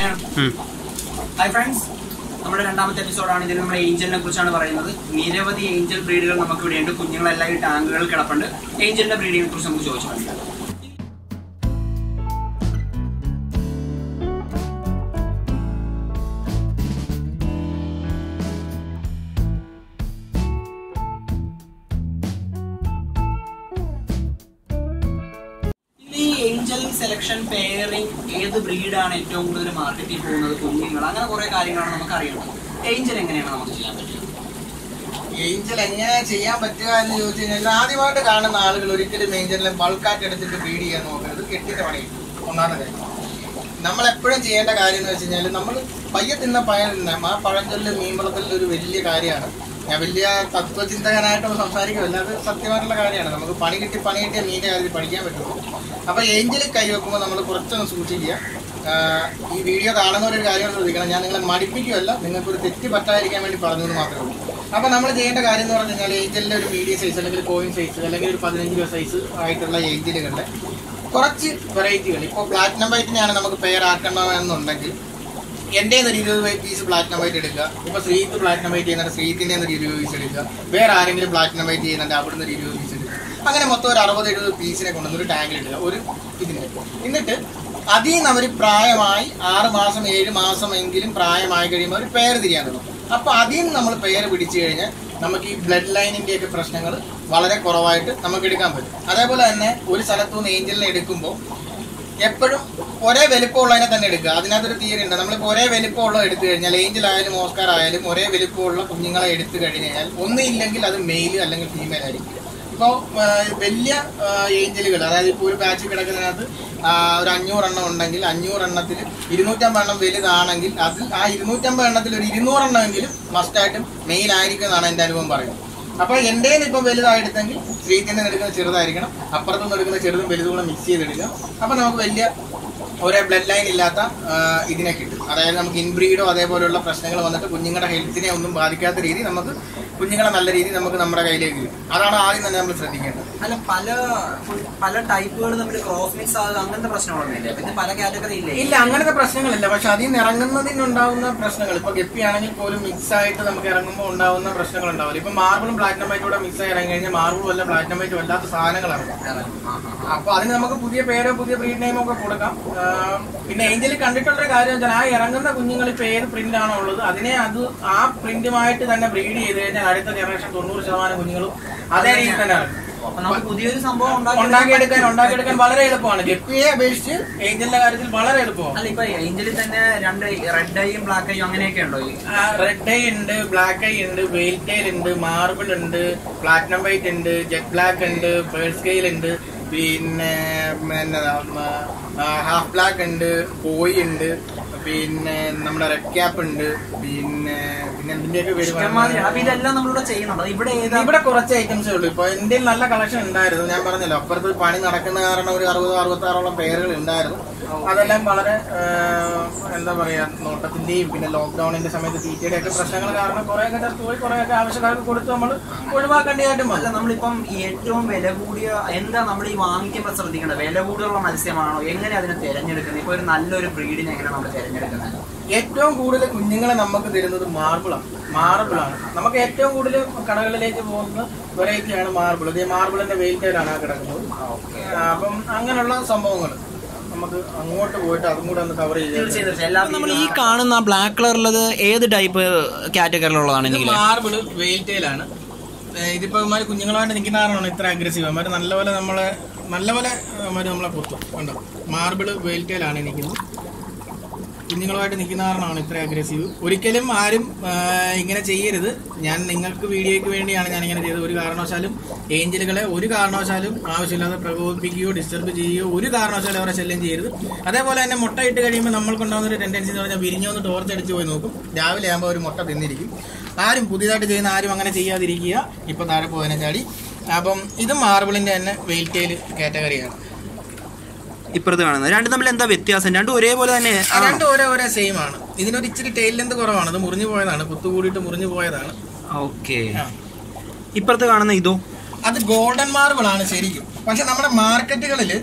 തുടങ്ങാണ് hi friends നമ്മുടെ രണ്ടാമത്തെ എപ്പിസോഡാണ് ഇതിൽ നമ്മൾ ഏഞ്ചലിനെ കുറിച്ചാണ് പറയുന്നത് നിരവധി ഏഞ്ചൽ ബ്രീഡുകൾ നമുക്ക് ഇവിടെയുണ്ട് കുഞ്ഞുങ്ങളെല്ലാം ഈ ടാങ്കുകൾ കിടപ്പുണ്ട് ഏഞ്ചലിന്റെ ബ്രീഡിനെ കുറിച്ച് നമുക്ക് ചോദിച്ചു മനസ്സിലാക്കാം ഈ ഏഞ്ചൽ സെലക്ഷൻ പെയറിംഗ് ഏത് ബ്രീഡാണ് ഏറ്റവും കൂടുതൽ മാർക്കറ്റിൽ പോകുന്നത് കുഞ്ഞുങ്ങൾ അങ്ങനെ കുറെ കാര്യങ്ങളാണ് നമുക്ക് അറിയേണ്ടത് ഏഞ്ചൽ എങ്ങനെയാണ് നമുക്ക് ചെയ്യാൻ പറ്റുക ഏഞ്ചൽ എങ്ങനെ ചെയ്യാൻ പറ്റുക എന്ന് ചോദിച്ചു കഴിഞ്ഞാൽ ആദ്യമായിട്ട് കാണുന്ന ആളുകൾ ഒരിക്കലും ഏഞ്ചലിനെ ബൾക്കായിട്ട് എടുത്തിട്ട് ബ്രീഡ് ചെയ്യാൻ നോക്കരുത് കെട്ടിട്ട് പണിയും ഒന്നാമത്തെ കാര്യം നമ്മൾ എപ്പോഴും ചെയ്യേണ്ട കാര്യം എന്ന് വെച്ച് കഴിഞ്ഞാൽ നമ്മൾ പയ്യെ തിന്ന പഴം തിന്നാം ആ പഴഞ്ചൊല്ല് മീൻവളത്തിൽ ഒരു വലിയ കാര്യമാണ് ഞാൻ വലിയ തത്വചിന്തകനായിട്ട് സംസാരിക്കുമല്ല അത് സത്യമായിട്ടുള്ള കാര്യമാണ് നമുക്ക് പണി കിട്ടി പണി കിട്ടിയ മീൻ്റെ കാര്യത്തിൽ പഠിക്കാൻ പറ്റുള്ളൂ അപ്പോൾ ഏഞ്ചലിൽ കൈവെക്കുമ്പോൾ നമ്മൾ കുറച്ചൊന്ന് സൂക്ഷിക്കുക ആഹ് ഈ വീഡിയോ കാണുന്നവരൊരു കാര്യം ശ്രദ്ധിക്കണം ഞാൻ നിങ്ങളെ മടിപ്പിക്കുകയല്ല നിങ്ങൾക്കൊരു തെറ്റ് പറ്റാതിരിക്കാൻ വേണ്ടി പറഞ്ഞു എന്ന് മാത്രമേ ഉള്ളൂ അപ്പോൾ നമ്മൾ ചെയ്യേണ്ട കാര്യം എന്ന് പറഞ്ഞു കഴിഞ്ഞാൽ ഏഞ്ചലിൻ്റെ ഒരു മീഡിയം സൈസ് അല്ലെങ്കിൽ കോയിൻ സൈസ് അല്ലെങ്കിൽ ഒരു പതിനഞ്ച് രൂപ സൈസ് ആയിട്ടുള്ള ഏഞ്ചലുകളുടെ കുറച്ച് വെറൈറ്റികൾ ഇപ്പോൾ പ്ലാറ്റിനം വൈറ്റിനെയാണ് നമുക്ക് പെയർ ആക്കണമെന്നുണ്ടെങ്കിൽ എൻ്റെ ഒരു ഇരുപത് പീസ് പ്ലാറ്റിനം വൈറ്റ് എടുക്കുക ഇപ്പോൾ ശ്രീത്ത് പ്ലാറ്റിനം വൈറ്റ് ചെയ്യുന്നുണ്ട് ശ്രീത്തിൻ്റെ ഒരു ഇരുപത് പീസ് എടുക്കുക വേറെ ആരെങ്കിലും പ്ലാറ്റിനം വൈറ്റ് ചെയ്യുന്നുണ്ട് അവിടുന്ന് ഒരു ഇരുപത് പീസ് എടുക്കുക അങ്ങനെ മൊത്തം ഒരു അറുപത് എഴുപത് പീസിനെ കൊണ്ടുവന്ന് ഒരു ടാങ്കിൽ ഇടുക ഒരു ഇതിന് എന്നിട്ട് അതിൽ നിന്ന് അവർ പ്രായമായി ആറ് മാസം ഏഴ് മാസം എങ്കിലും പ്രായമായി കഴിയുമ്പോൾ ഒരു പേര് തിരിയാൻ തുടങ്ങും അപ്പോൾ അതിൽ നിന്ന് നമ്മൾ പേര് പിടിച്ചു കഴിഞ്ഞാൽ നമുക്ക് ഈ ബ്ലഡ് ലൈനിൻ്റെ ഒക്കെ പ്രശ്നങ്ങൾ വളരെ കുറവായിട്ട് നമുക്ക് എടുക്കാൻ പറ്റും അതേപോലെ തന്നെ ഒരു സ്ഥലത്തു നിന്ന് ഏഞ്ചലിനെ എടുക്കുമ്പോൾ എപ്പോഴും ഒരേ വലിപ്പമുള്ളതിനെ തന്നെ എടുക്കുക അതിനകത്തൊരു തിയറി ഉണ്ട് നമ്മളിപ്പോൾ ഒരേ വലിപ്പമുള്ള എടുത്തു കഴിഞ്ഞാൽ ഏഞ്ചൽ ആയാലും ഓസ്കാർ ആയാലും ഒരേ വലിപ്പമുള്ള കുഞ്ഞുങ്ങളെ എടുത്തു കഴിഞ്ഞ് കഴിഞ്ഞാൽ ഒന്നില്ലെങ്കിൽ അത് മെയിൽ അല്ലെങ്കിൽ ഫീമെയിൽ ആയിരിക്കും ഇപ്പോൾ വലിയ ഏഞ്ചലുകൾ അതായത് ഇപ്പോൾ ഒരു ബാച്ച് കിടക്കുന്നതിനകത്ത് ആ, ഒരു അഞ്ഞൂറെണ്ണം ഉണ്ടെങ്കിൽ അഞ്ഞൂറെണ്ണത്തിൽ ഇരുന്നൂറ്റമ്പത് എണ്ണം വലുതാണെങ്കിൽ അതിൽ ആ ഇരുന്നൂറ്റമ്പത് എണ്ണത്തിൽ ഒരു ഇരുന്നൂറെണ്ണമെങ്കിലും മസ്റ്റായിട്ടും മെയിൽ ആയിരിക്കും എന്നാണ് എൻ്റെ അനുഭവം പറയുന്നത് അപ്പോൾ എൻ്റെ ഇപ്പം വലുതായിട്ടെങ്കിൽ ശ്രീത്തിൻ്റെ എടുക്കുന്ന ചെറുതായിരിക്കണം അപ്പുറത്തുനിന്ന് എടുക്കുന്ന ചെറുതും വലുതും കൂടെ മിക്സ് ചെയ്തെടുക്കുക അപ്പോൾ നമുക്ക് വലിയ ഒരേ ബ്ലഡ് ലൈൻ ഇല്ലാത്ത ആ, ഇതിനെ കിട്ടും അതായത് നമുക്ക് ഇൻബ്രീഡോ അതേപോലെയുള്ള പ്രശ്നങ്ങൾ വന്നിട്ട് കുഞ്ഞുങ്ങളുടെ ഹെൽത്തിനെ ഒന്നും ബാധിക്കാത്ത രീതി നമുക്ക് കുഞ്ഞുങ്ങളെ നല്ല രീതിയിൽ നമുക്ക് നമ്മുടെ കയ്യിലേക്ക് കിട്ടും അതാണ് ആദ്യം തന്നെ നമ്മൾ ശ്രദ്ധിക്കേണ്ടത് അല്ല പല പല ടൈപ്പുകൾ തമ്മിൽ ക്രോസ് മിക്സ് ആകുക അങ്ങനത്തെ പ്രശ്നങ്ങളൊന്നുമില്ല പിന്നെ പല കാറ്റഗറി ഇല്ലേ ഇല്ല അങ്ങനത്തെ പ്രശ്നങ്ങളില്ല പക്ഷെ അതിൽ നിന്ന് ഇറങ്ങുന്നതിനുണ്ടാവുന്ന പ്രശ്നങ്ങൾ ഇപ്പൊ ഗപ്പി ആണെങ്കിൽ പോലും മിക്സ് ആയിട്ട് നമുക്ക് ഇറങ്ങുമ്പോൾ ഉണ്ടാവുന്ന പ്രശ്നങ്ങൾ ഉണ്ടാവില്ല ഇപ്പൊ മാർബിളും പ്ലാറ്റിനം വൈറ്റും കൂടെ മിക്സ് ആയി ഇറങ്ങി കഴിഞ്ഞാൽ മാർബിളും അല്ല പ്ലാറ്റിനം വൈറ്റും അല്ലാത്ത സാധനങ്ങൾ ഇറങ്ങും അപ്പൊ അതിന് നമുക്ക് പുതിയ പേരോ പുതിയ ബ്രീഡ് നെയിമോ ഒക്കെ കൊടുക്കാം ആ, പിന്നെ ഏഞ്ചലിൽ കണ്ടിട്ടുള്ള ഒരു കാര്യം വെച്ചാൽ ആ ഇറങ്ങുന്ന കുഞ്ഞുങ്ങൾ ഇപ്പൊ ഏത് പ്രിന്റ് ആണോ ഉള്ളത് അതിനെ അത് ആ പ്രിന്റുമായിട്ട് തന്നെ ബ്രീഡ് ചെയ്ത് കഴിഞ്ഞാൽ അടുത്ത ജനറേഷൻ തൊണ്ണൂറ് ശതമാനം കുഞ്ഞുങ്ങളും അതേ രീതിയിൽ തന്നെ ഇറങ്ങും അപ്പൊ നമുക്ക് പുതിയൊരു സംഭവം ഉണ്ടാക്കി ഉണ്ടാക്കിയെടുക്കാൻ ഉണ്ടാക്കിയെടുക്കാൻ വളരെ എളുപ്പമാണ് ഗപ്പിയെ അപേക്ഷിച്ച് ഏഞ്ചലിന്റെ കാര്യത്തിൽ വളരെ എളുപ്പമാണ് അല്ല ഇപ്പൊ ഏഞ്ചലിൽ തന്നെ രണ്ട് റെഡ് ഐയും ബ്ലാക്ക് ഐയും അങ്ങനെയൊക്കെ ഉണ്ടോ ഈ റെഡ് ഐ ഉണ്ട് ബ്ലാക്ക് ഐ ഉണ്ട് വെയിൽ ടൈൽ ഉണ്ട് മാർബിൾ ഉണ്ട് പ്ലാറ്റിനം വൈറ്റ് ഉണ്ട് ജെറ്റ് ബ്ലാക്ക് ഉണ്ട് പേൾ സ്കെയിൽ ഉണ്ട് പിന്നെ എന്നതാ ഹാഫ് ബ്ലാക്ക് ഉണ്ട് കോയി ഉണ്ട് പിന്നെ നമ്മുടെ റെഡ് ക്യാപ്പ് ഉണ്ട് പിന്നെ പിന്നെ എന്തിന്റെയൊക്കെ പേര് ഇഷ്ടംമാതിരി പറഞ്ഞാ- അപ്പൊ ഇതെല്ലാം നമ്മളിവിടെ ചെയ്യുന്നുണ്ട് അത് ഇവിടെ ഏതാ ഇവിടെ കുറച്ച് ഐറ്റംസേ ഉള്ളൂ ഇപ്പൊ എന്റെ നല്ല കളക്ഷൻ ഉണ്ടായിരുന്നു ഞാൻ പറഞ്ഞല്ലോ അപ്പുറത്ത് പണി നടക്കുന്ന കാരണം ഒരു അറുപത് അറുപത്തി ആറോളം പേരുകൾ ഉണ്ടായിരുന്നു അതെല്ലാം വളരെ ആ, എന്താ പറയാ നോട്ടത്തിന്റെയും പിന്നെ ലോക്ക്ഡൌണിന്റെ സമയത്ത് തീറ്റയുടെ ഒക്കെ പ്രശ്നങ്ങൾ കാരണം കുറെയൊക്കെ ചത്തു പോയി കുറെയൊക്കെ ആവശ്യക്കാർക്ക് കൊടുത്ത് നമ്മൾ ഒഴിവാക്കേണ്ടതായിട്ടും അല്ല വന്നു നമ്മളിപ്പം ഈ ഏറ്റവും വില കൂടിയ എന്താ നമ്മൾ ഈ വാങ്ങിക്കുമ്പോൾ ശ്രദ്ധിക്കേണ്ടത് വില കൂടുതലുള്ള മത്സ്യമാണോ എങ്ങനെ അതിനെ തിരഞ്ഞെടുക്കുന്നത് ഇപ്പൊ ഒരു നല്ലൊരു ബ്രീഡിനെ എങ്ങനെ നമ്മൾ തിരഞ്ഞെടുക്കുന്നത് ഏറ്റവും കൂടുതൽ കുഞ്ഞുങ്ങളെ നമുക്ക് തരുന്നത് മാർബിളാണ് മാർബിളാണ് നമുക്ക് ഏറ്റവും കൂടുതൽ കടകളിലേക്ക് പോകുന്ന വെറൈറ്റിയാണ് മാർബിൾ ഇതേ മാർബിളിന്റെ വെയിറ്റേലാണ് ആ കിടക്കുന്നത് ആ, അപ്പം അങ്ങനെയുള്ള സംഭവങ്ങൾ നമുക്ക് അങ്ങോട്ട് പോയിട്ട് അതും കൂടെ ഒന്ന് കവർ ചെയ്യാം തീർച്ചയായും എല്ലാം നമ്മൾ ഈ കാണുന്ന ബ്ലാക്ക് കളറുള്ളത് ഏത് ടൈപ്പ് കാറ്റഗറിയിലുള്ളതാണ് ഇത് മാർബിള് വെയിൽറ്റയിലാണ് ഇതിപ്പോ ഇമാര് കുഞ്ഞുങ്ങളായിട്ട് നിൽക്കുന്ന കാരണമാണ് ഇത്ര അഗ്രസീവ് അവന്മാര് നല്ലപോലെ നമ്മളെ നല്ലപോലെ അവന്മാര് നമ്മളെ കൊത്തും കണ്ടോ മാർബിള് വെയിൽറ്റയിലാണ് നിൽക്കുന്നത് കുഞ്ഞുങ്ങളുമായിട്ട് നിൽക്കുന്ന കാരണമാണ് ഇത്ര അഗ്രസീവ് ഒരിക്കലും ആരും ആ, ഇങ്ങനെ ചെയ്യരുത് ഞാൻ നിങ്ങൾക്ക് വീഡിയോയ്ക്ക് വേണ്ടിയാണ് ഞാൻ ഇങ്ങനെ ചെയ്തത് ഒരു കാരണവശാലും ഏഞ്ചലുകളെ ഒരു കാരണവശാലും ആവശ്യമില്ലാതെ പ്രകോപിപ്പിക്കുകയോ ഡിസ്റ്റർബ് ചെയ്യുകയോ ഒരു കാരണവശാലും അവരെ ശല്യം ചെയ്യരുത് അതേപോലെ തന്നെ മുട്ട ഇട്ട് കഴിയുമ്പോൾ നമ്മൾക്കുണ്ടാകുന്ന ഒരു ടെൻഡൻസി എന്ന് പറഞ്ഞാൽ വിരിഞ്ഞൊന്ന് ടോർച്ച് അടിച്ച് പോയി നോക്കും രാവിലെ ആകുമ്പോൾ ഒരു മുട്ട തിന്നിരിക്കും ആരും പുതിയതായിട്ട് ചെയ്യുന്ന ആരും അങ്ങനെ ചെയ്യാതിരിക്കുക ഇപ്പൊ താഴെ പോയതിനെ ചാടി അപ്പം ഇത് മാർബിളിന്റെ തന്നെ വെയിൽറ്റെയിൽ കാറ്റഗറിയാണ് ഇപ്പുറത്ത് കാണുന്നത് രണ്ടും തമ്മിൽ എന്താ വ്യത്യാസം രണ്ടും ഒരേപോലെ തന്നെ ആണോ? രണ്ടും ഒരേ ഒരേ സെയിം ആണ് ഇതിനൊരു ഇച്ചിരി ടെയിൽ ലെന്ത് കുറവാണ് അത് മുറിഞ്ഞു പോയതാണ് കുത്തു കൂടിയിട്ട് മുറിഞ്ഞു പോയതാണ് ഓക്കെ ആ. ഇപ്പുറത്ത് കാണുന്ന ഇതോ അത് ഗോൾഡൻ മാർബിൾ ആണ് ശരിക്കും പക്ഷെ നമ്മുടെ മാർക്കറ്റുകളിൽ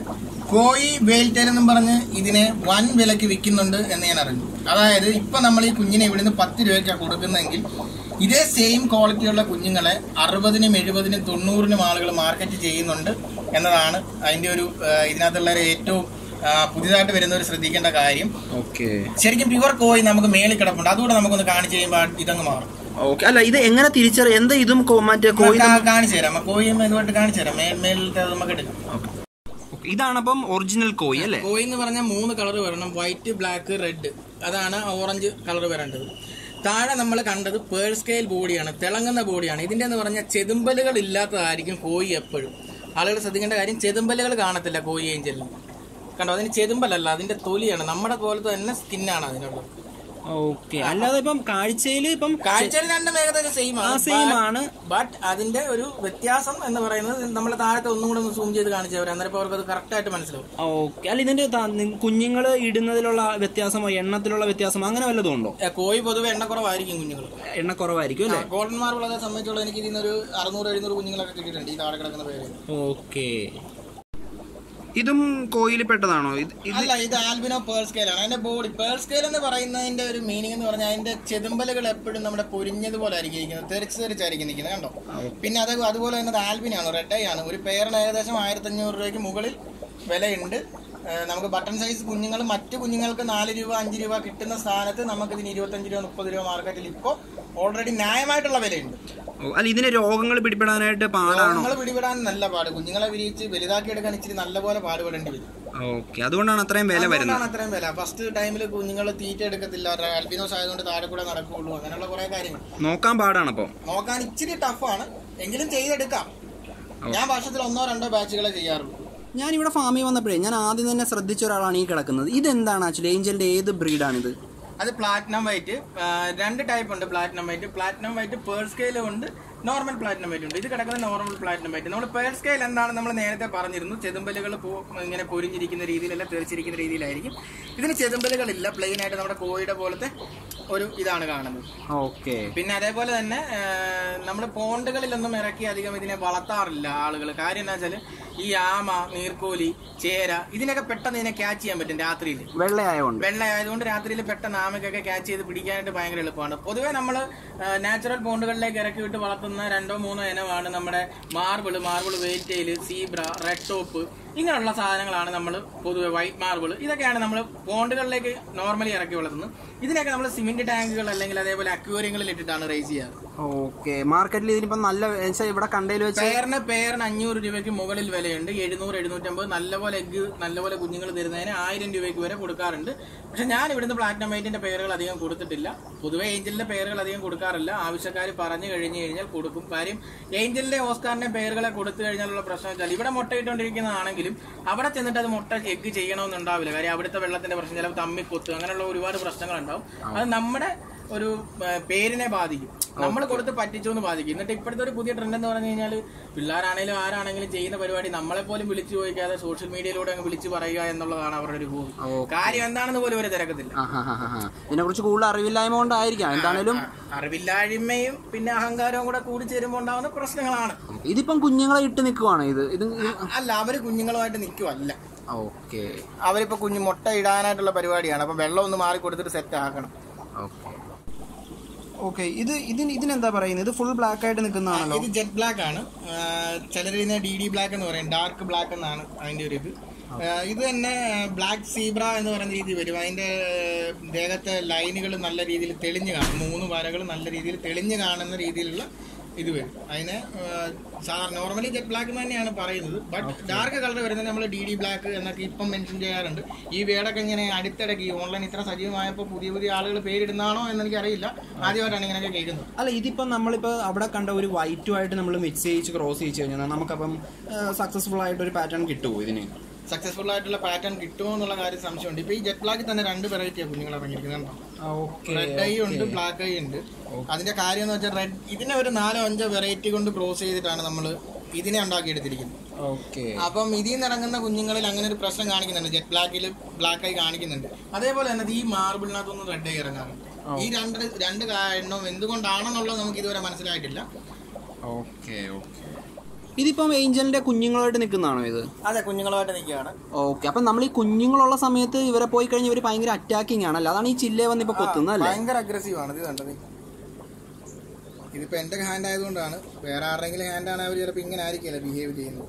കോയി വേൽറ്റേൽ എന്നും പറഞ്ഞ് ഇതിനെ വൻ വിലക്ക് വിൽക്കുന്നുണ്ട് എന്ന് ഞാൻ അറിഞ്ഞു അതായത് ഇപ്പൊ നമ്മൾ ഈ കുഞ്ഞിനെ ഇവിടുന്ന് പത്ത് രൂപയ്ക്കാണ് കൊടുക്കുന്നതെങ്കിൽ ഇതേ സെയിം ക്വാളിറ്റിയുള്ള കുഞ്ഞുങ്ങളെ അറുപതിനും എഴുപതിനും തൊണ്ണൂറിനും ആളുകൾ മാർക്കറ്റ് ചെയ്യുന്നുണ്ട് എന്നതാണ് അതിന്റെ ഒരു ആ, ഇതിനകത്തുള്ള ഒരു ഏറ്റവും ആ, പുതിയതായിട്ട് വരുന്നവർ ശ്രദ്ധിക്കേണ്ട കാര്യം ഓക്കെ ശരിക്കും പ്യുവർ കോയി നമുക്ക് മേളിൽ കിടപ്പുണ്ട് അതുകൂടെ നമുക്കൊന്ന് കാണിച്ചു കഴിയുമ്പോൾ ഇതങ്ങ് മാറും ഓക്കെ അല്ല ഇത് എങ്ങനെ തിരിച്ചറിയാം എന്താ ഇതും കോ- മറ്റേ കോഴി കാ- കാണിച്ചു തരാം കോയും ഇതുമായിട്ട് കാണിച്ചു തരാം മേൽ മേലിലത്തെ അത് നമുക്ക് എടുക്കാം ഇതാണപ്പം ഒറിജിനൽ കോഴി അല്ലേ കോയി എന്ന് പറഞ്ഞാൽ മൂന്ന് കളർ വരണം വൈറ്റ് ബ്ലാക്ക് റെഡ് അതാണ് ഓറഞ്ച് കളർ വരേണ്ടത് താഴെ നമ്മൾ കണ്ടത് പേൾ സ്കെയിൽ ബോഡിയാണ് തിളങ്ങുന്ന ബോഡിയാണ് ഇതിന്റെ എന്ന് പറഞ്ഞാൽ ചെതുമ്പലുകൾ ഇല്ലാത്തതായിരിക്കും കോയി എപ്പോഴും ആളുകൾ ശ്രദ്ധിക്കേണ്ട കാര്യം ചെതുമ്പലുകൾ കാണത്തില്ല കോയി ഏഞ്ചലിന് കണ്ടോ അതിന് ചെതുമ്പലല്ല അതിന്റെ തൊലിയാണ് നമ്മുടെ പോലത്തെ തന്നെ സ്കിന്നാണ് അതിനുള്ളത് ഓക്കെ അല്ലാതെ ഇപ്പം കാഴ്ചയിൽ ഇപ്പം കാഴ്ചയിൽ രണ്ടും ഏകദേശം സെയിം ആ ആണ് സെയിം ആണ് ബട്ട് അതിന്റെ ഒരു വ്യത്യാസം എന്ന് പറയുന്നത് നമ്മൾ താഴത്തെ ഒന്നും കൂടെ ഒന്ന് സൂം ചെയ്ത് കാണിച്ചവർ അന്നേരം ഇപ്പോൾ അവർക്ക് അത് കറക്റ്റ് ആയിട്ട് മനസ്സിലാവും ഓക്കെ അല്ല ഇതിന്റെ കുഞ്ഞുങ്ങൾ ഇടുന്നതിലുള്ള വ്യത്യാസമോ എണ്ണത്തിലുള്ള വ്യത്യാസമോ അങ്ങനെ വല്ലതും ഉണ്ടോ ഏ, കോഴി പൊതുവെ എണ്ണക്കുറവായിരിക്കും കുഞ്ഞുങ്ങൾ എണ്ണ കുറവായിരിക്കും അല്ലേ ഗോൾഡൻ മാർബിൾ അതേ സംബന്ധിച്ചുള്ള എനിക്ക് ഇതിൽ ഒരു അറുന്നൂറ് എഴുന്നൂറ് കുഞ്ഞുങ്ങളൊക്കെ കിട്ടിയിട്ടുണ്ട് ഈ താഴെ കിടക്കുന്ന പേര് ഓക്കെ ഇതും കോയിൽ പെട്ടതാണോ ഇത് അല്ല ഇത് ആൽബിനോ പേൾ സ്കെയിൽ ആണ് അതിന്റെ ബോഡി പേൾ സ്കെയിൽ എന്ന് പറയുന്നതിന്റെ ഒരു മീനിങ് എന്ന് പറഞ്ഞാൽ അതിന്റെ ചെതുമ്പലുകൾ എപ്പോഴും നമ്മുടെ പൊരിഞ്ഞതുപോലെ ആയിരിക്കും ഇരിക്കുന്നത് തെറിച്ച് തെറിച്ചായിരിക്കും നിൽക്കുന്നത് കണ്ടോ പിന്നെ അത് അതുപോലെ തന്നെ അത് ആൽബിനാണ് റെഡ് ഐ ആണ് ഒരു പേരിന് ഏകദേശം ആയിരത്തി അഞ്ഞൂറ് രൂപയ്ക്ക് മുകളിൽ വിലയുണ്ട് ഏഹ് നമുക്ക് ബട്ടൺ സൈസ് കുഞ്ഞുങ്ങൾ മറ്റു കുഞ്ഞുങ്ങൾക്ക് നാല് രൂപ അഞ്ച് രൂപ കിട്ടുന്ന സ്ഥാനത്ത് നമുക്ക് ഇതിന് ഇരുപത്തഞ്ച് രൂപ മുപ്പത് രൂപ മാർക്കറ്റിൽ ഇപ്പോൾ ഓൾറെഡി ന്യായമായിട്ടുള്ള വിലയുണ്ട് ഓ, അല്ല ഇതിന് രോഗങ്ങൾ പിടിപെടാനായിട്ട് പാടാണോ രോഗങ്ങൾ പിടിപെടാൻ നല്ല പാട് കുഞ്ഞുങ്ങളെ വിരിയിച്ച് വലുതാക്കി എടുക്കാൻ ഇച്ചിരി നല്ലപോലെ പാടുപെടേണ്ടി വരും ഓക്കെ അതുകൊണ്ടാണ് അത്രയും വില വരുന്നത് അതുകൊണ്ടാണ് അത്രയും വില ഫസ്റ്റ് ടൈമിൽ കുഞ്ഞുങ്ങൾ തീറ്റ എടുക്കത്തില്ല ആൽബിനോസ് ആയതുകൊണ്ട് താഴെ കൂടെ നടക്കുകയുള്ളൂ അങ്ങനെയുള്ള കുറെ കാര്യങ്ങൾ നോക്കാൻ പാടാണ് അപ്പം നോക്കാൻ ഇച്ചിരി ടഫാണ് എങ്കിലും ചെയ്തെടുക്കാം ഞാൻ വർഷത്തിൽ ഒന്നോ രണ്ടോ ബാച്ചുകളെ ചെയ്യാറുള്ളൂ ഞാൻ ഇവിടെ ഫാമിൽ വന്നപ്പോഴേ ഞാൻ ആദ്യം തന്നെ ശ്രദ്ധിച്ച ഒരാളാണ് ഈ കിടക്കുന്നത് ഇതെന്താണ് ആക്ച്വലി ഏഞ്ചലിന്റെ ഏത് ബ്രീഡാണിത് അത് പ്ലാറ്റിനം വൈറ്റ് രണ്ട് ടൈപ്പ് ഉണ്ട് platinum white platinum white pearl സ്കെയിലും ഉണ്ട് നോർമൽ പ്ലാറ്റിനം വൈറ്റ് ഉണ്ട് ഇത് കിടക്കുന്നത് നോർമൽ പ്ലാറ്റിനം വൈറ്റ് നമ്മൾ പേൾ സ്കെയിൽ എന്താണ് നമ്മൾ നേരത്തെ പറഞ്ഞിരുന്നു ചെതുമ്പലുകൾ ഇങ്ങനെ പൊരിഞ്ഞിരിക്കുന്ന രീതിയിലല്ല തെറിച്ചിരിക്കുന്ന രീതിയിലായിരിക്കും ഇതിന് ചെതുമ്പലുകളില്ല പ്ലെയിൻ ആയിട്ട് നമ്മുടെ കോഴിയുടെ പോലത്തെ ഒരു ഇതാണ് കാണുന്നത് ഓക്കെ പിന്നെ അതേപോലെ തന്നെ നമ്മൾ പോണ്ടുകളിലൊന്നും ഇറക്കി അധികം ഇതിനെ വളർത്താറില്ല ആളുകൾ കാര്യം എന്താ വെച്ചാൽ ഈ ആമ നീർക്കോലി ചേര ഇതിനൊക്കെ പെട്ടെന്ന് ഇതിനെ ക്യാച്ച് ചെയ്യാൻ പറ്റും രാത്രിയിൽ വെള്ളയായോണ്ട് വെള്ളമായതുകൊണ്ട് രാത്രിയിൽ പെട്ടെന്ന് ആമയ്ക്കൊക്കെ ക്യാച്ച് ചെയ്ത് പിടിക്കാനായിട്ട് ഭയങ്കര എളുപ്പമാണ് പൊതുവേ നമ്മൾ നാച്ചുറൽ പോണ്ടുകളിലേക്ക് ഇറക്കി വിട്ട് വളർത്തുന്ന രണ്ടോ മൂന്നോ ഇനമാണ് നമ്മുടെ marble marble veiltail zebra red top ഇങ്ങനെയുള്ള സാധനങ്ങളാണ് നമ്മൾ പൊതുവെ വൈറ്റ് മാർബിൾ ഇതൊക്കെയാണ് നമ്മൾ പോണ്ടുകളിലേക്ക് നോർമലി ഇറക്കി വളർത്തുന്നത് ഇതിനൊക്കെ നമ്മൾ സിമെന്റ് ടാങ്കുകൾ അല്ലെങ്കിൽ അതേപോലെ അക്വേറിയങ്ങളിൽ ഇട്ടിട്ടാണ് റേസ് ചെയ്യാറ് ഓക്കെ മാർക്കറ്റിൽ ഇതിനിപ്പം നല്ല വെച്ചാ ഇവിടെ കണ്ടതിൽ വെച്ച് പേരിന് പേരിന് അഞ്ഞൂറ് രൂപയ്ക്ക് മുകളിൽ വിലയുണ്ട് എഴുന്നൂറ് എഴുന്നൂറ്റമ്പത് നല്ലപോലെ എഗ്ഗ് നല്ലപോലെ കുഞ്ഞുങ്ങൾ തരുന്നതിന് ആയിരം രൂപയ്ക്ക് വരെ കൊടുക്കാറുണ്ട് പക്ഷെ ഞാൻ ഇവിടുന്ന് പ്ലാറ്റിനം വൈറ്റിന്റെ പേരുകൾ അധികം കൊടുത്തിട്ടില്ല പൊതുവെ ഏഞ്ചലിന്റെ പേരുകൾ അധികം കൊടുക്കാറില്ല ആവശ്യക്കാർ പറഞ്ഞു കഴിഞ്ഞു കഴിഞ്ഞാൽ കൊടുക്കും കാര്യം ഏഞ്ചലിന്റെ ഓസ്കാറിന്റെ പേരുകളെ കൊടുത്തു കഴിഞ്ഞാലുള്ള പ്രശ്നം വെച്ചാൽ ഇവിടെ മുട്ടയിട്ടുകൊണ്ടിരിക്കുന്നതാണെങ്കിലും അവിടെ ചെന്നിട്ട് അത് മുട്ട എഗ്ഗ് ചെയ്യണമെന്നുണ്ടാവില്ല കാര്യം അവിടുത്തെ വെള്ളത്തിന്റെ പ്രശ്നം ചിലപ്പോൾ തമ്മി കൊത്തു അങ്ങനെയുള്ള ഒരുപാട് പ്രശ്നങ്ങളുണ്ടാവും അത് നമ്മുടെ ഒരു ആ, പേരിനെ ബാധിക്കും നമ്മൾ കൊടുത്ത് പറ്റിച്ചു എന്ന് ബാധിക്കും എന്നിട്ട് ഇപ്പോഴത്തെ ഒരു പുതിയ ട്രെൻഡ് എന്ന് പറഞ്ഞു കഴിഞ്ഞാൽ പിള്ളേരാണെങ്കിലും ആരാണെങ്കിലും ചെയ്യുന്ന പരിപാടി നമ്മളെ പോലും വിളിച്ചു ചോദിക്കാതെ സോഷ്യൽ മീഡിയയിലൂടെ അങ്ങ് വിളിച്ചു പറയുക എന്നുള്ളതാണ് അവരുടെ ഒരു ഹോബി കാര്യം എന്താണെന്ന് പോലും ഒരു തിരക്കത്തില്ല ഇതിനെ കുറിച്ച് കൂടുതൽ അറിവില്ലായ്മ കൊണ്ടായിരിക്കാം എന്താണേലും അറിവില്ലായ്മയും പിന്നെ അഹങ്കാരവും കൂടെ കൂടി ചേരുമ്പോൾ ഉണ്ടാവുന്ന പ്രശ്നങ്ങളാണ് ഇതിപ്പം കുഞ്ഞുങ്ങളെ ഇട്ട് നിൽക്കുവാണ് ഇത് ഇത് അല്ല അവര് കുഞ്ഞുങ്ങളുമായിട്ട് നിൽക്കുവല്ല ഓക്കെ അവരിപ്പോ കുഞ്ഞു മുട്ട ഇടാനായിട്ടുള്ള പരിപാടിയാണ് അപ്പൊ വെള്ളം ഒന്ന് മാറി കൊടുത്തിട്ട് സെറ്റ് ആക്കണം ഓക്കെ ഓക്കെ ഇത് ഇതിന് ഇതിനെന്താ പറയുന്നത് ഇത് ഫുൾ ബ്ലാക്ക് ആയിട്ട് നിൽക്കുന്നതാണല്ലോ ഇത് ജെറ്റ് ബ്ലാക്ക് ആണ് ചിലർ ഇതിനെ ഡി ഡി ബ്ലാക്ക് എന്ന് പറയും ഡാർക്ക് ബ്ലാക്ക് എന്നാണ് അതിന്റെ ഒരു ഇത് ആ, ഇത് തന്നെ ബ്ലാക്ക് സീബ്ര എന്ന് പറയുന്ന രീതി വരും അതിന്റെ ദേഹത്തെ ലൈനുകൾ നല്ല രീതിയിൽ തെളിഞ്ഞ് കാണും മൂന്ന് വരകൾ നല്ല രീതിയിൽ തെളിഞ്ഞ് കാണുന്ന രീതിയിലുള്ള ഇത് വരും അതിന് സാധാരണ നോർമലി ജെറ്റ് ബ്ലാക്ക് തന്നെയാണ് പറയുന്നത് ബട്ട് ഡാർക്ക് കളർ വരുന്നത് നമ്മൾ ഡി ഡി ബ്ലാക്ക് എന്നൊക്കെ ഇപ്പം മെൻഷൻ ചെയ്യാറുണ്ട് ഈ വേടൊക്കെ ഇങ്ങനെ അടുത്തിടയ്ക്ക് ഈ ഓൺലൈൻ ഇത്ര സജീവമായപ്പോൾ പുതിയ പുതിയ ആളുകൾ പേരിടുന്നാണോ എന്ന് എനിക്കറിയില്ല ആദ്യമായിട്ടാണ് ഇങ്ങനെയൊക്കെ കേൾക്കുന്നത് അല്ല ഇതിപ്പം നമ്മളിപ്പോൾ അവിടെ കണ്ട ഒരു വൈറ്റുമായിട്ട് നമ്മൾ മിക്സ് ചെയ്യിച്ച് ക്രോസ് ചെയ്യിച്ച് കഴിഞ്ഞാൽ നമുക്കപ്പം സക്സസ്ഫുൾ ആയിട്ട് ഒരു പാറ്റേൺ കിട്ടുമോ ഇതിന് സക്സസ്ഫുൾ ആയിട്ടുള്ള പാറ്റേൺ കിട്ടുമോ എന്നുള്ള കാര്യം സംശയമുണ്ട് ഇപ്പൊ ഈ ജെറ്റ് ബ്ലാക്കിൽ തന്നെ രണ്ട് വെറൈറ്റിയാണ് കുഞ്ഞുങ്ങൾ ഇറങ്ങിയിരിക്കുന്നുണ്ടോ ഓക്കെ റെഡ് ഐ ഉണ്ട് ബ്ലാക്ക് ഐ ഉണ്ട് അതിന്റെ കാര്യം എന്ന് വെച്ചാൽ റെഡ് ഇതിനെ ഒരു നാലോ അഞ്ചോ വെറൈറ്റി കൊണ്ട് ക്രോസ് ചെയ്തിട്ടാണ് നമ്മൾ ഇതിനെ ഉണ്ടാക്കിയെടുത്തിരിക്കുന്നത് ഓക്കെ അപ്പം ഇതിൽ നിന്ന് ഇറങ്ങുന്ന കുഞ്ഞുങ്ങളിൽ അങ്ങനെ ഒരു പ്രശ്നം കാണിക്കുന്നുണ്ട് ജെറ്റ് ബ്ലാക്കിൽ ബ്ലാക്ക് ഐ കാണിക്കുന്നുണ്ട് അതേപോലെ തന്നെ ഈ മാർബിളിനകത്തൊന്നും റെഡ് ഐ ഇറങ്ങാറുണ്ട് ഈ രണ്ട് രണ്ട് കാ- എണ്ണവും എന്തുകൊണ്ടാണെന്നുള്ളത് നമുക്ക് ഇതുവരെ മനസ്സിലായിട്ടില്ല ഓക്കെ ഓക്കെ ഇതിപ്പം ഏഞ്ചലിന്റെ കുഞ്ഞുങ്ങളായിട്ട് നിൽക്കുന്നതാണോ ഇത് അതെ കുഞ്ഞുങ്ങളുമായിട്ട് നിൽക്കുകയാണ് ഓക്കെ അപ്പം നമ്മൾ ഈ കുഞ്ഞുങ്ങളുള്ള സമയത്ത് ഇവരെ പോയി കഴിഞ്ഞ് ഇവർ ഭയങ്കര അറ്റാക്കിംഗ് ആണല്ലോ അതാണ് ഈ ചില്ലേ വന്ന് ഇപ്പൊ കൊത്തുന്നത് അല്ലേ ഭയങ്കര അഗ്രസീവ് ആണ് ഇത് കണ്ടത് ഇതിപ്പോ എന്റെ ഹാൻഡ് ആയതുകൊണ്ടാണ് വേറെ ആരുടെങ്കിലും ഹാൻഡ് ആണ് അവർ ചിലപ്പോൾ ഇങ്ങനെ ആയിരിക്കില്ല ബിഹേവ് ചെയ്യുന്നത്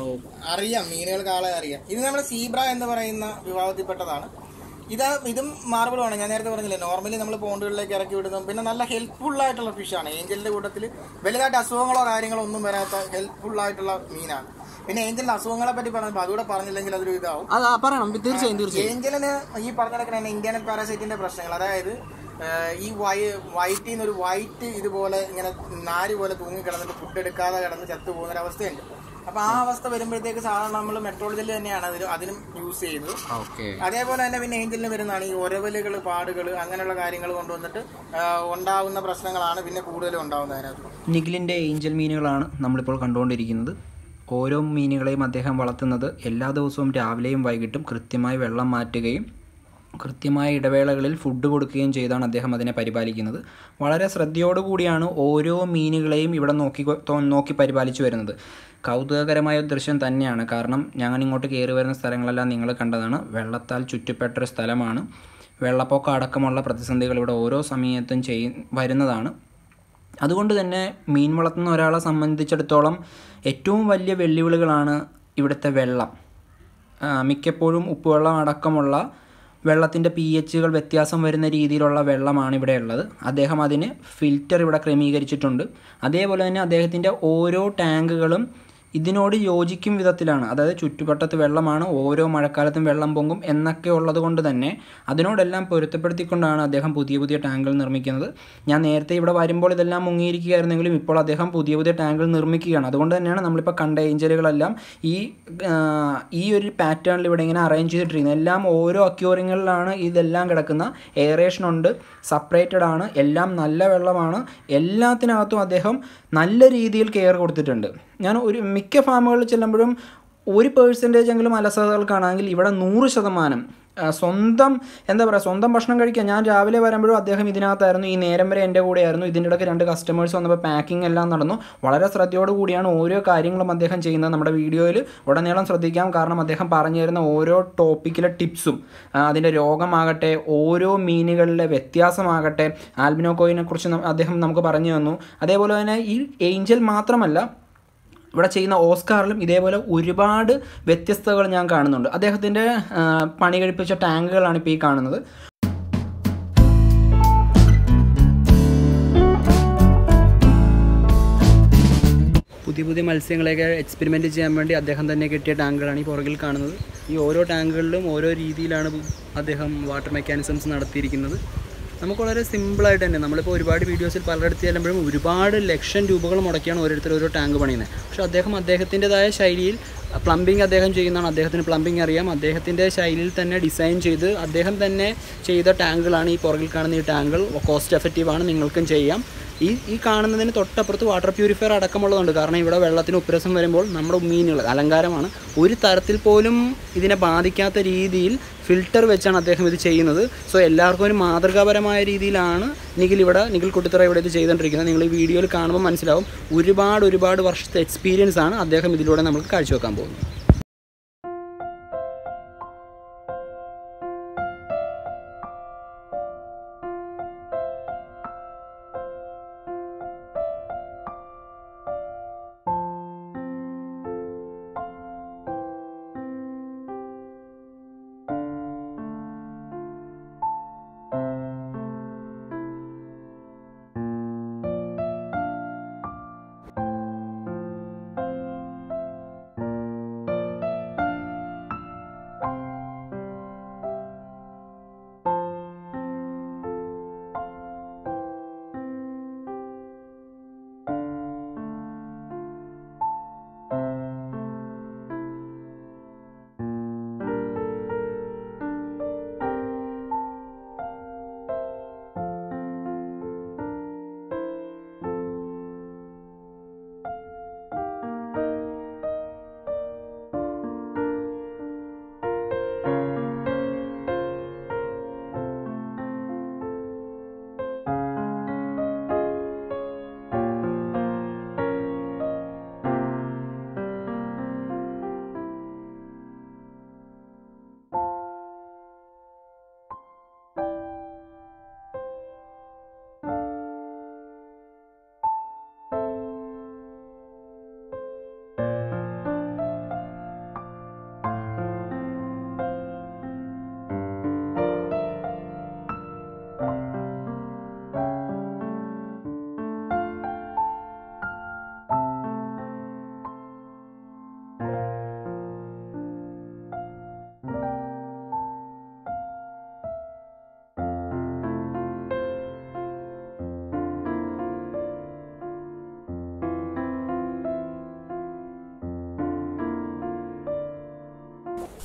അറിയാം മീനുകൾക്ക് ആളെ അറിയാം ഇത് നമ്മുടെ സീബ്ര എന്ന് പറയുന്ന വിഭാഗത്തിൽപ്പെട്ടതാണ് ഇത് ഇതും മാർബിളാണ് ഞാൻ നേരത്തെ പറഞ്ഞില്ലേ നോർമലി നമ്മൾ പോണ്ടുകളിലേക്ക് ഇറക്കി വിടുന്നു പിന്നെ നല്ല ഹെൽപ്ഫുൾ ആയിട്ടുള്ള ഫിഷാണ് ഏഞ്ചലിന്റെ കൂട്ടത്തിൽ വലുതായിട്ട് അസുഖങ്ങളോ കാര്യങ്ങളോ ഒന്നും വരാത്ത ഹെൽപ്ഫുൾ ആയിട്ടുള്ള മീനാണ് പിന്നെ ഏഞ്ചലിന്റെ അസുഖങ്ങളെ പറ്റി പറഞ്ഞപ്പോൾ അതുകൂടെ പറഞ്ഞില്ലെങ്കിൽ അതൊരു ഇതാവും അത് ആ, പറയണം തീർച്ചയായും തീർച്ചയായും ഏഞ്ചലിന് ഈ പറഞ്ഞ തന്നെ ഇന്ത്യൻ പാരാസൈറ്റിന്റെ പ്രശ്നങ്ങൾ അതായത് ഏഹ്, ഈ വൈ വൈറ്റിൽ നിന്ന് ഒരു വൈറ്റ് ഇതുപോലെ ഇങ്ങനെ നാര് പോലെ തൂങ്ങി കിടന്നിട്ട് ഫുഡ് എടുക്കാതെ കിടന്ന് ചത്തു പോകുന്ന ഒരു അവസ്ഥയുണ്ട് അപ്പൊ ആ അവസ്ഥ വരുമ്പോഴത്തേക്ക് സാധാരണ നമ്മൾ മെട്രോളജിൽ തന്നെയാണ് അതിന് അതിനും യൂസ് ചെയ്യുന്നത് ഓക്കെ അതേപോലെ തന്നെ പിന്നെ ഏഞ്ചലിന് വരുന്നതാണ് ഈ ഒരവലുകൾ പാടുകൾ അങ്ങനെയുള്ള കാര്യങ്ങൾ കൊണ്ടുവന്നിട്ട് ആഹ്, ഉണ്ടാവുന്ന പ്രശ്നങ്ങളാണ് പിന്നെ കൂടുതലും ഉണ്ടാവുന്നത് അതിനകത്ത് നിഖിലിൻ്റെ ഏഞ്ചൽ മീനുകളാണ് നമ്മളിപ്പോൾ കണ്ടുകൊണ്ടിരിക്കുന്നത് ഓരോ മീനുകളെയും അദ്ദേഹം വളർത്തുന്നത് എല്ലാ ദിവസവും രാവിലെയും വൈകിട്ടും കൃത്യമായി വെള്ളം മാറ്റുകയും കൃത്യമായ ഇടവേളകളിൽ ഫുഡ് കൊടുക്കുകയും ചെയ്താണ് അദ്ദേഹം അതിനെ പരിപാലിക്കുന്നത് വളരെ ശ്രദ്ധയോടുകൂടിയാണ് ഓരോ മീനുകളെയും ഇവിടെ നോക്കി തോ- നോക്കി പരിപാലിച്ചു വരുന്നത് കൗതുകകരമായ ഒരു ദൃശ്യം തന്നെയാണ് കാരണം ഞങ്ങൾ ഇങ്ങോട്ട് കയറി വരുന്ന സ്ഥലങ്ങളെല്ലാം നിങ്ങൾ കണ്ടതാണ് വെള്ളത്താൽ ചുറ്റപ്പെട്ടൊരു സ്ഥലമാണ് വെള്ളപ്പൊക്കം അടക്കമുള്ള പ്രതിസന്ധികൾ ഇവിടെ ഓരോ സമയത്തും ചെയ് വരുന്നതാണ് അതുകൊണ്ട് തന്നെ മീൻ വളർത്തുന്ന ഒരാളെ സംബന്ധിച്ചിടത്തോളം ഏറ്റവും വലിയ വെല്ലുവിളികളാണ് ഇവിടുത്തെ വെള്ളം ആ, മിക്കപ്പോഴും ഉപ്പുവെള്ളം അടക്കമുള്ള വെള്ളത്തിൻ്റെ പി എച്ചുകൾ വ്യത്യാസം വരുന്ന രീതിയിലുള്ള വെള്ളമാണ് ഇവിടെ ഉള്ളത് അദ്ദേഹം അതിന് ഫിൽറ്റർ ഇവിടെ ക്രമീകരിച്ചിട്ടുണ്ട് അതേപോലെ തന്നെ അദ്ദേഹത്തിൻ്റെ ഓരോ ടാങ്കുകളും ഇതിനോട് യോജിക്കും വിധത്തിലാണ് അതായത് ചുറ്റുവട്ടത്ത് വെള്ളമാണ് ഓരോ മഴക്കാലത്തും വെള്ളം പൊങ്ങും എന്നൊക്കെ ഉള്ളത് കൊണ്ട് തന്നെ അതിനോടെല്ലാം പൊരുത്തപ്പെടുത്തിക്കൊണ്ടാണ് അദ്ദേഹം പുതിയ പുതിയ ടാങ്കുകൾ നിർമ്മിക്കുന്നത് ഞാൻ നേരത്തെ ഇവിടെ വരുമ്പോൾ ഇതെല്ലാം മുങ്ങിയിരിക്കുകയായിരുന്നെങ്കിലും ഇപ്പോൾ അദ്ദേഹം പുതിയ പുതിയ ടാങ്കുകൾ നിർമ്മിക്കുകയാണ് അതുകൊണ്ട് തന്നെയാണ് നമ്മളിപ്പോൾ കണ്ട ഏഞ്ചലുകളെല്ലാം ഈ ആ, ഈ ഒരു പാറ്റേണിൽ ഇവിടെ ഇങ്ങനെ അറേഞ്ച് ചെയ്തിട്ടിരിക്കുന്നത് എല്ലാം ഓരോ അക്യൂറിങ്ങളിലാണ് ഇതെല്ലാം കിടക്കുന്ന എയറേഷൻ ഉണ്ട് സെപ്പറേറ്റഡ് ആണ് എല്ലാം നല്ല വെള്ളമാണ് എല്ലാത്തിനകത്തും അദ്ദേഹം നല്ല രീതിയിൽ കെയർ കൊടുത്തിട്ടുണ്ട് ഞാൻ ഒരു മിക്ക ഫാമുകളിൽ ചെല്ലുമ്പോഴും ഒരു പേഴ്സൻറ്റേജ് എങ്കിലും അലസതകൾ കാണാമെങ്കിൽ ഇവിടെ നൂറ് ശതമാനം ആ, സ്വന്തം എന്താ പറയുക സ്വന്തം ഭക്ഷണം കഴിക്കാൻ ഞാൻ രാവിലെ വരുമ്പോഴും അദ്ദേഹം ഇതിനകത്തായിരുന്നു ഈ നേരം വരെ എൻ്റെ കൂടെയായിരുന്നു ഇതിൻ്റെ ഇടയ്ക്ക് രണ്ട് കസ്റ്റമേഴ്സ് വന്നപ്പോൾ പാക്കിംഗ് എല്ലാം നടന്നു വളരെ ശ്രദ്ധയോട് കൂടിയാണ് ഓരോ കാര്യങ്ങളും അദ്ദേഹം ചെയ്യുന്നത് നമ്മുടെ വീഡിയോയിൽ ഉടനീളം ശ്രദ്ധിക്കാം കാരണം അദ്ദേഹം പറഞ്ഞു തരുന്ന ഓരോ ടോപ്പിക്കിലെ ടിപ്സും ആ, അതിൻ്റെ രോഗമാകട്ടെ ഓരോ മീനുകളിലെ വ്യത്യാസമാകട്ടെ ആൽബിനോക്കോയിനെ കുറിച്ച് ന- അദ്ദേഹം നമുക്ക് പറഞ്ഞു തന്നു അതേപോലെ തന്നെ ഈ ഏഞ്ചൽ മാത്രമല്ല ഇവിടെ ചെയ്യുന്ന ഓസ്കാറിലും ഇതേപോലെ ഒരുപാട് വ്യത്യസ്തതകൾ ഞാൻ കാണുന്നുണ്ട് അദ്ദേഹത്തിൻ്റെ ആ, പണി കഴിപ്പിച്ച ടാങ്കുകളാണ് ഇപ്പോൾ ഈ കാണുന്നത് പുതിയ പുതിയ മത്സ്യങ്ങളെയൊക്കെ എക്സ്പെരിമെൻറ്റ് ചെയ്യാൻ വേണ്ടി അദ്ദേഹം തന്നെ കെട്ടിയ ടാങ്കുകളാണ് ഈ പുറകിൽ കാണുന്നത് ഈ ഓരോ ടാങ്കുകളിലും ഓരോ രീതിയിലാണ് അദ്ദേഹം വാട്ടർ മെക്കാനിസംസ് നടത്തിയിരിക്കുന്നത് നമുക്ക് വളരെ സിമ്പിളായിട്ട് തന്നെ നമ്മളിപ്പോൾ ഒരുപാട് വീഡിയോസിൽ പലയിടത്ത് ചെല്ലുമ്പോഴും ഒരുപാട് ലക്ഷം രൂപകൾ മുടക്കിയാണ് ഓരോരുത്തർ ഓരോ ടാങ്ക് പണിയുന്നത് പക്ഷേ അദ്ദേഹം അദ്ദേഹത്തിൻ്റെതായ ശൈലിയിൽ പ്ലംബിംഗ് അദ്ദേഹം ചെയ്യുന്നതാണ് അദ്ദേഹത്തിന് പ്ലംബിംഗ് അറിയാം അദ്ദേഹത്തിൻ്റെ ശൈലിയിൽ തന്നെ ഡിസൈൻ ചെയ്ത് അദ്ദേഹം തന്നെ ചെയ്ത ടാങ്കുകളാണ് ഈ പുറകിൽ കാണുന്ന ഈ ടാങ്കുകൾ കോസ്റ്റ് എഫക്റ്റീവാണ് നിങ്ങൾക്കും ചെയ്യാം ഈ ഈ കാണുന്നതിന് തൊട്ടപ്പുറത്ത് വാട്ടർ പ്യൂരിഫയർ അടക്കമുള്ളതുണ്ട് കാരണം ഇവിടെ വെള്ളത്തിന് ഉപ്പുരസം വരുമ്പോൾ നമ്മുടെ മീനുകൾ അലങ്കാരമാണ് ഒരു തരത്തിൽ പോലും ഇതിനെ ബാധിക്കാത്ത രീതിയിൽ ഫിൽറ്റർ വെച്ചാണ് അദ്ദേഹം ഇത് ചെയ്യുന്നത് സോ എല്ലാവർക്കും ഒരു മാതൃകാപരമായ രീതിയിലാണ് നിഖിൽ ഇവിടെ നിഖിൽ കുട്ടിത്തറ ഇവിടെ ഇത് ചെയ്തുകൊണ്ടിരിക്കുന്നത് നിങ്ങൾ ഈ വീഡിയോയിൽ കാണുമ്പോൾ മനസ്സിലാവും ഒരുപാട് ഒരുപാട് വർഷത്തെ എക്സ്പീരിയൻസ് ആണ് അദ്ദേഹം ഇതിലൂടെ നമുക്ക് കാഴ്ചവെക്കാൻ പോകുന്നത്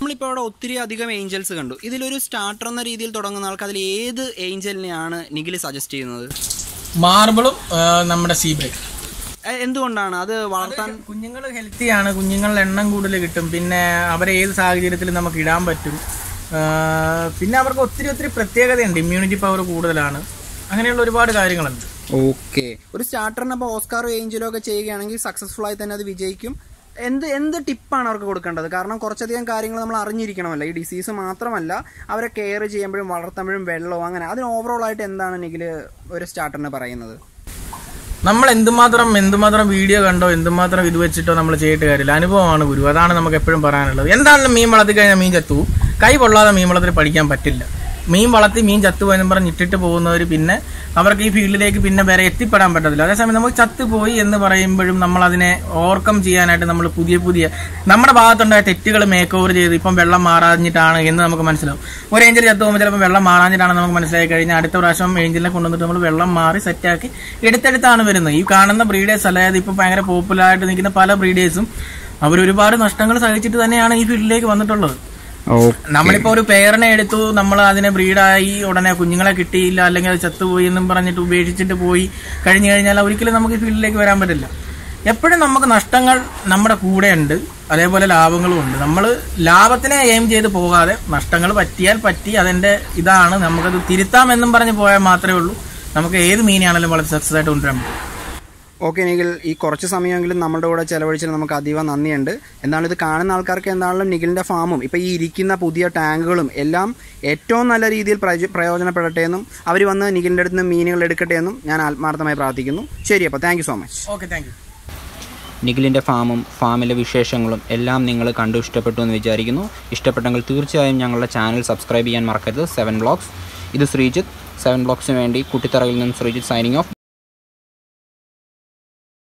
നമ്മളിപ്പോൾ അവിടെ ഒത്തിരി അധികം ഏഞ്ചൽസ് കണ്ടു ഇതിലൊരു സ്റ്റാർട്ടർ എന്ന രീതിയിൽ തുടങ്ങുന്ന ആൾക്ക് അതിൽ ഏത് ഏഞ്ചലിനെയാണ് നിഖിൽ സജസ്റ്റ് ചെയ്യുന്നത് മാർബിളും നമ്മുടെ സീബ്രേക്ക് എ, എന്തുകൊണ്ടാണ് അത് വളർത്താൻ കുഞ്ഞുങ്ങൾ ഹെൽത്തിയാണ് കുഞ്ഞുങ്ങളുടെ എണ്ണം കൂടുതൽ കിട്ടും പിന്നെ അവരെ ഏത് സാഹചര്യത്തിലും നമുക്ക് ഇടാൻ പറ്റും ആ, പിന്നെ അവർക്ക് ഒത്തിരി ഒത്തിരി പ്രത്യേകതയുണ്ട് ഇമ്മ്യൂണിറ്റി പവർ കൂടുതലാണ് അങ്ങനെയുള്ള ഒരുപാട് കാര്യങ്ങളുണ്ട് ഓക്കെ ഒരു സ്റ്റാർട്ടറിന് അപ്പോൾ ഓസ്കാറോ ഏഞ്ചലോ ഒക്കെ ചെയ്യുകയാണെങ്കിൽ സക്സസ്ഫുൾ ആയി തന്നെ അത് വിജയിക്കും എന്ത് എന്ത് ടിപ്പാണ് അവർക്ക് കൊടുക്കേണ്ടത് കാരണം കുറച്ചധികം കാര്യങ്ങൾ നമ്മൾ അറിഞ്ഞിരിക്കണമല്ലോ ഈ ഡിസീസ് മാത്രമല്ല അവരെ കെയർ ചെയ്യുമ്പോഴും വളർത്തുമ്പോഴും വെള്ളവും അങ്ങനെ അതിന് ഓവറോൾ ആയിട്ട് എന്താണ് നിഖിൽ ഒരു സ്റ്റാർട്ടറിന് പറയുന്നത് നമ്മൾ എന്തുമാത്രം എന്തുമാത്രം വീഡിയോ കണ്ടോ എന്തുമാത്രം ഇത് വെച്ചിട്ടോ നമ്മൾ ചെയ്തിട്ട് കാര്യമില്ല അനുഭവമാണ് ഗുരു അതാണ് നമുക്ക് എപ്പോഴും പറയാനുള്ളത് എന്താണെങ്കിലും മീൻ വളർത്തി കഴിഞ്ഞാൽ മീൻ ചത്തു കൈ പൊള്ളാതെ മീൻ വളർത്തി പഠിക്കാൻ പറ്റില്ല മീൻ വളർത്തി മീൻ ചത്തു എന്നും പറഞ്ഞ് ഇട്ടിട്ട് പോകുന്നവർ പിന്നെ അവർക്ക് ഈ ഫീൽഡിലേക്ക് പിന്നെ വേറെ എത്തിപ്പെടാൻ പറ്റത്തില്ല അതേസമയം നമുക്ക് ചത്തുപോയി എന്ന് പറയുമ്പോഴും നമ്മൾ അതിനെ ഓവർകം ചെയ്യാനായിട്ട് നമ്മൾ പുതിയ പുതിയ നമ്മുടെ ഭാഗത്തുണ്ടായ തെറ്റുകൾ മേക്ക് ഓവർ ചെയ്ത് ഇപ്പം വെള്ളം മാറാഞ്ഞിട്ടാണ് എന്ന് നമുക്ക് മനസ്സിലാവും ഒരു ഏഞ്ചൽ ചത്തു പോകുമ്പോൾ ചിലപ്പോൾ വെള്ളം മാറാഞ്ഞിട്ടാണ് നമുക്ക് മനസ്സിലായി കഴിഞ്ഞാൽ അടുത്ത പ്രാവശ്യം ഏഞ്ചലിനെ കൊണ്ടുവന്നിട്ട് നമ്മൾ വെള്ളം മാറി സെറ്റാക്കി എടുത്തെടുത്താണ് വരുന്നത് ഈ കാണുന്ന ബ്രീഡേഴ്സ് അല്ലാതെ ഇപ്പം ഭയങ്കര പോപ്പുലറായിട്ട് നിൽക്കുന്ന പല ബ്രീഡേഴ്സും അവർ ഒരുപാട് നഷ്ടങ്ങൾ സഹിച്ചിട്ട് തന്നെയാണ് ഈ ഫീൽഡിലേക്ക് വന്നിട്ടുള്ളത് നമ്മളിപ്പോ ഒരു പേരിനെ എടുത്തു നമ്മൾ അതിനെ ബ്രീഡായി ഉടനെ കുഞ്ഞുങ്ങളെ കിട്ടിയില്ല അല്ലെങ്കിൽ അത് ചത്തുപോയി എന്നും പറഞ്ഞിട്ട് ഉപേക്ഷിച്ചിട്ട് പോയി കഴിഞ്ഞു കഴിഞ്ഞാൽ ഒരിക്കലും നമുക്ക് ഈ ഫീൽഡിലേക്ക് വരാൻ പറ്റില്ല എപ്പോഴും നമുക്ക് നഷ്ടങ്ങൾ നമ്മുടെ കൂടെ ഉണ്ട് അതേപോലെ ലാഭങ്ങളും ഉണ്ട് നമ്മൾ ലാഭത്തിനെ എയിം ചെയ്ത് പോകാതെ നഷ്ടങ്ങൾ പറ്റിയാൽ പറ്റി അതിന്റെ ഇതാണ് നമുക്കത് തിരുത്താമെന്നും പറഞ്ഞ് പോയാൽ മാത്രമേ ഉള്ളൂ നമുക്ക് ഏത് മീനാണെങ്കിലും വളരെ സക്സസ് ആയിട്ട് കൊണ്ടുവരാൻ പറ്റും ഓക്കെ നിഖിൽ ഈ കുറച്ച് സമയമെങ്കിലും നമ്മുടെ കൂടെ ചെലവഴിച്ചതിന് നമുക്ക് അതീവ നന്ദിയുണ്ട് എന്നാലും ഇത് കാണുന്ന ആൾക്കാർക്ക് എന്താണെങ്കിലും നിഖിലിൻ്റെ ഫാമും ഇപ്പോൾ ഈ ഇരിക്കുന്ന പുതിയ ടാങ്കുകളും എല്ലാം ഏറ്റവും നല്ല രീതിയിൽ പ്രയോജ- പ്രയോജനപ്പെടട്ടെ എന്നും അവർ വന്ന് നിഖിലിൻ്റെ അടുത്ത് നിന്ന് മീനുകൾ എടുക്കട്ടെ എന്നും ഞാൻ ആത്മാർത്ഥമായി പ്രാർത്ഥിക്കുന്നു ശരി അപ്പോൾ thank so much okay thank you നിഖിലിൻ്റെ ഫാമും ഫാമിലെ വിശേഷങ്ങളും എല്ലാം നിങ്ങൾ കണ്ടു ഇഷ്ടപ്പെട്ടു എന്ന് വിചാരിക്കുന്നു ഇഷ്ടപ്പെട്ടെങ്കിൽ തീർച്ചയായും ഞങ്ങളുടെ ചാനൽ സബ്സ്ക്രൈബ് ചെയ്യാൻ മറക്കരുത് സെവൻ ബ്ലോഗ്സ് ഇത് ശ്രീജിത്ത് സെവൻ ബ്ലോഗ്സിന് വേണ്ടി കുട്ടിത്തറയിൽ നിന്നും ശ്രീജിത്ത് സൈനിങ് ഓഫ്